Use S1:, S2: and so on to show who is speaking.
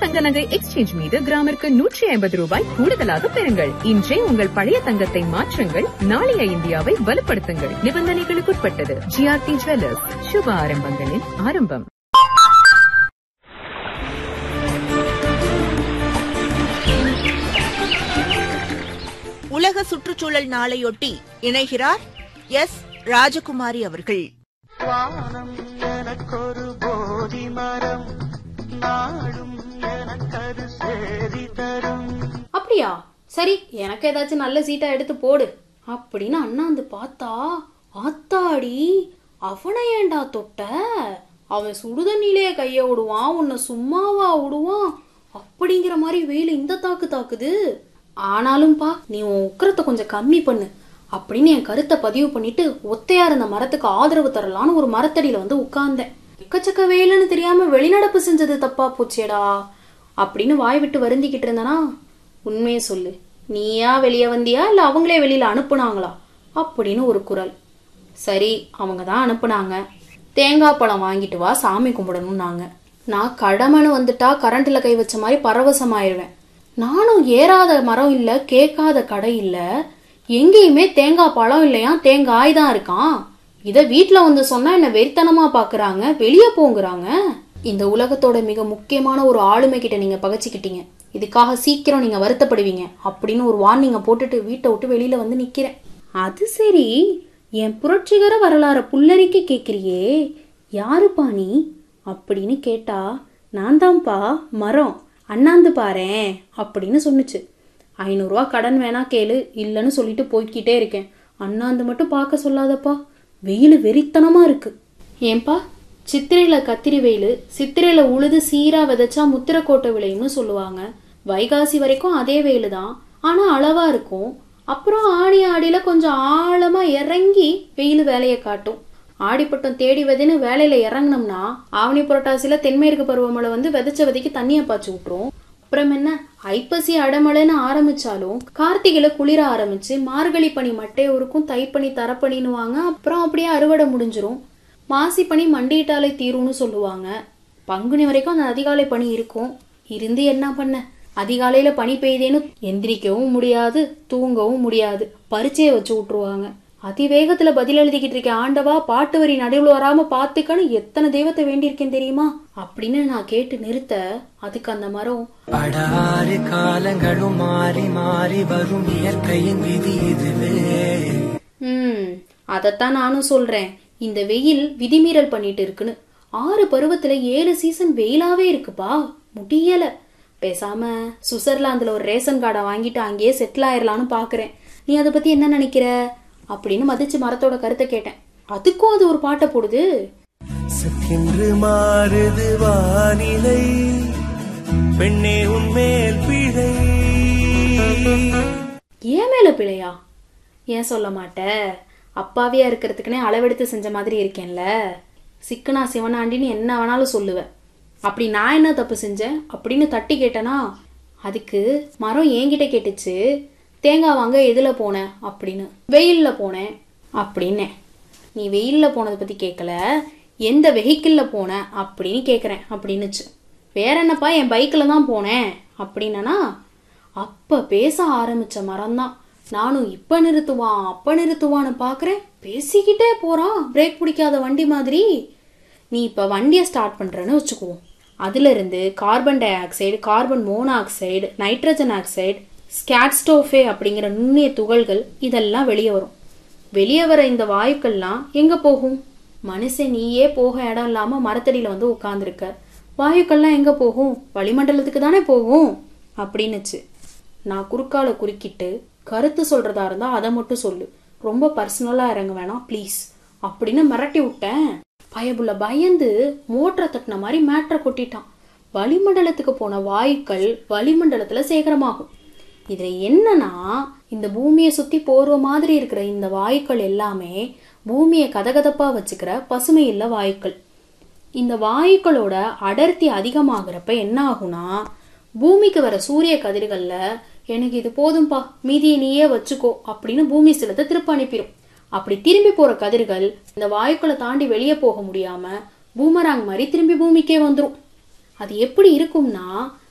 S1: தங்க நகை எக்ஸ்சேஞ்ச் மீது கிராமிற்கு நூற்றி ஐம்பது ரூபாய் கூடுதலாக பெறுங்கள் இன்றே உங்கள் பழைய தங்கத்தை மாற்றுங்கள் நாளைய இந்தியாவை வலுப்படுத்துங்கள் நிபந்தனைகளுக்குட்பட்டது ஜிஆர்டி ஜுவல்லர்ஸ் சுப ஆரம்பங்களின் ஆரம்பம்
S2: உலக சுற்றுச்சூழல் நாளையொட்டி இணைகிறார் எஸ் ராஜகுமாரி அவர்கள்
S3: வானம் எனக்கொரு போதி மரம் நாடும் எனக்கரு சேதி தரும்
S4: அப்படியா சரி எனக்கு ஏதாச்சும் நல்ல சீட்டா எடுத்து போடு அப்படின்னு அண்ணாந்து பார்த்தா ஆத்தாடி அவனை ஏன்டா தொட்ட அவன் சுடுதண்ணிலேயே கைய விடுவான் உன்னை சும்மாவா விடுவான் அப்படிங்கிற மாதிரி வெயில் இந்த தாக்கு தாக்குது ஆனாலும்பா நீ உன் உக்கரத்தை கொஞ்சம் கம்மி பண்ணு அப்படின்னு என் கருத்தை பதிவு பண்ணிட்டு ஒத்தையா இருந்த மரத்துக்கு ஆதரவு தரலான்னு ஒரு மரத்தடியில வந்து உட்கார்ந்தேன் எக்கச்சக்க வெயிலுன்னு தெரியாம வெளிநடப்பு செஞ்சது தப்பா போச்சேடா அப்படின்னு வாய் விட்டு வருந்திக்கிட்டு இருந்தனா உண்மையை சொல்லு நீயா வெளியே வந்தியா இல்ல அவங்களே வெளியில அனுப்புனாங்களா அப்படின்னு ஒரு குரல் சரி அவங்க தான் அனுப்புனாங்க தேங்காய் பழம் வாங்கிட்டு வா சாமி கும்பிடணும்னாங்க நான் கடமைன்னு வந்துட்டா கரண்ட்ல கை வச்ச மாதிரி பரவசமாயிருவேன் நானும் ஏறாத மரம் இல்ல கேட்காத கடை இல்ல எங்கேயுமே தேங்காய் பழம் இல்லையா தேங்காய் தான் இருக்கான் இத வீட்ல வந்து சொன்னா என்ன வெறித்தனமா பாக்குறாங்க வெளியே போங்கிறாங்க இந்த உலகத்தோட மிக முக்கியமான ஒரு ஆளுமை கிட்ட நீங்க பகச்சிக்கிட்டீங்க இதுக்காக சீக்கிரம் நீங்க வருத்தப்படுவீங்க அப்படின்னு ஒரு வார்னிங்க போட்டுட்டு வீட்டை விட்டு வெளியில வந்து நிக்கிறேன் அது சரி என் புரட்சிகர வரலாற புல்லரிக்க கேக்குறியே யாருப்பா நீ அப்படின்னு கேட்டா நான் தான்ப்பா மரம் அண்ணாந்து பாரேன் அப்படின்னு சொன்னுச்சு ஐநூறுரூவா கடன் வேணா கேளு இல்லைன்னு சொல்லிட்டு போய்க்கிட்டே இருக்கேன் அண்ணாந்து மட்டும் பார்க்க சொல்லாதப்பா வெயில் வெறித்தனமா இருக்கு ஏன்பா சித்திரையில கத்திரி வெயில் சித்திரையில உழுது சீரா விதைச்சா முத்திரக்கோட்டை விளையும்னு சொல்லுவாங்க வைகாசி வரைக்கும் அதே வெயில் தான் ஆனா அளவா இருக்கும் அப்புறம் ஆடி ஆடியில கொஞ்சம் ஆழமா இறங்கி வெயில் வேலையை காட்டும் ஆடிப்பட்டம் தேடி விதைன்னு வேலையில இறங்கினோம்னா ஆவணி புரட்டாசியில தென்மேற்கு பருவமழை வந்து விதைச்ச விதைக்கு தண்ணியை பாய்ச்சி விட்டுரும் அப்புறம் என்ன ஐப்பசி அடமழைன்னு ஆரம்பிச்சாலும் கார்த்திகையில குளிர ஆரம்பிச்சு மார்கழி பனி மட்டை உருக்கும் தைப்பனி தரப்பனின்னுவாங்க அப்புறம் அப்படியே அறுவடை முடிஞ்சிரும் மாசி பனி மண்டியிட்டாலே தீரும்னு சொல்லுவாங்க பங்குனி வரைக்கும் அந்த அதிகாலை பனி இருக்கும் இருந்து என்ன பண்ண அதிகாலையில பனி பெய்தேன்னு எந்திரிக்கவும் முடியாது தூங்கவும் முடியாது பரீட்சையை வச்சு விட்டுருவாங்க அதிவேகத்துல பதில் எழுதிக்கிட்டு இருக்கேன் ஆண்டவா பாட்டு வரி நடுவில் வராம பாத்துக்கன்னு எத்தனை தெய்வத்தை வேண்டியிருக்கேன் தெரியுமா அப்படின்னு நான் கேட்டு நிறுத்த அதுக்கு அந்த மரம்
S3: அடாறு காலங்களும் மாறி மாறி வரும் இயற்கையின் விதி இதுவே
S4: ம் அதைத்தான் நானும் சொல்றேன் இந்த வெயில் விதிமீறல் பண்ணிட்டு இருக்குன்னு ஆறு பருவத்துல ஏழு சீசன் வெயிலாவே இருக்குப்பா முடியல பேசாம சுவிட்சர்லாந்துல ஒரு ரேஷன் கார்டை வாங்கிட்டு அங்கேயே செட்டில் ஆயிரலாம்னு பாக்குறேன் நீ அதை பத்தி என்ன நினைக்கிற அப்படின்னு மதிச்சு மரத்தோட கருத்தை கேட்டேன் அதுக்கும் அது ஒரு பாட்டை போடுது
S3: சக்கென்று மாறுது வானிலை பெண்ணே உன்மேல் பிழை
S4: ஏன் மேல பிழையா ஏன் சொல்ல மாட்ட அப்பாவியா இருக்கிறதுக்குனே அளவெடுத்து செஞ்ச மாதிரி இருக்கேன்ல சிக்கனா சிவனாண்டின்னு என்ன வேணாலும் சொல்லுவேன் அப்படி நான் என்ன தப்பு செஞ்சேன் அப்படின்னு தட்டி கேட்டனா அதுக்கு மரம் என்கிட்ட கேட்டுச்சு தேங்காய் வாங்க எதுல போன அப்படின்னு வெயில்ல போனேன் அப்படின்னேன் நீ வெயில்ல போனதை பத்தி கேட்கல எந்த வெஹிக்கிள்ல போன அப்படின்னு கேக்குறேன் அப்படின்னுச்சு வேற என்னப்பா என் பைக்ல தான் போனேன் அப்படின்னா அப்ப பேச ஆரம்பிச்ச மரம்தான் நானும் இப்ப நிறுத்துவான் அப்ப நிறுத்துவான்னு பாக்குறேன் பேசிக்கிட்டே போறான் பிரேக் பிடிக்காத வண்டி மாதிரி நீ இப்ப வண்டியை ஸ்டார்ட் பண்றேன்னு வச்சுக்குவோம் அதுல இருந்து carbon dioxide carbon monoxide nitrogen oxide ஸ்கேட்ஸ்டோஃபே அப்படிங்கிற நுண்ணிய துகள்கள் இதெல்லாம் வெளியே வரும் வெளியே வர இந்த வாயுக்கள்லாம் எங்க போகும் மனுஷன் நீயே போக இடம் இல்லாம மரத்தடியில வந்து உட்கார்ந்துருக்க வாயுக்கள்லாம் எங்க போகும் வளிமண்டலத்துக்கு தானே போகும் அப்படின்னுச்சு நான் குறுக்கால குறுக்கிட்டு கருத்து சொல்றதா இருந்தா அதை மட்டும் சொல்லு ரொம்ப பர்சனலா இறங்க வேணாம் ப்ளீஸ் அப்படின்னு மிரட்டி விட்டேன் பயபுள்ள பயந்து மோட்டரை தட்டின மாதிரி மேட்ரை கொட்டிட்டான் வளிமண்டலத்துக்கு போன வாயுக்கள் வளிமண்டலத்துல சேகரமாகும் இதுல என்னன்னா இந்த பூமியை சுத்தி போர்வ மாதிரி இருக்கிற இந்த வாயுக்கள் எல்லாமே பூமியை கதகதப்பா வச்சுக்கிற பசுமை இல்ல வாயுக்கள் இந்த வாயுக்களோட அடர்த்தி அதிகமாகிறப்ப என்ன ஆகும்னா பூமிக்கு வர சூரிய கதிர்கள்ல எனக்கு இது போதும்பா மீதியை நீயே வச்சுக்கோ அப்படின்னு பூமி சிலத்தை திருப்ப அனுப்பிடும் அப்படி திரும்பி போற கதிர்கள் இந்த வாயுக்களை தாண்டி வெளியே போக முடியாம பூமராங் மாதிரி திரும்பி பூமிக்கே வந்துரும் அது எப்படி இருக்கும்னா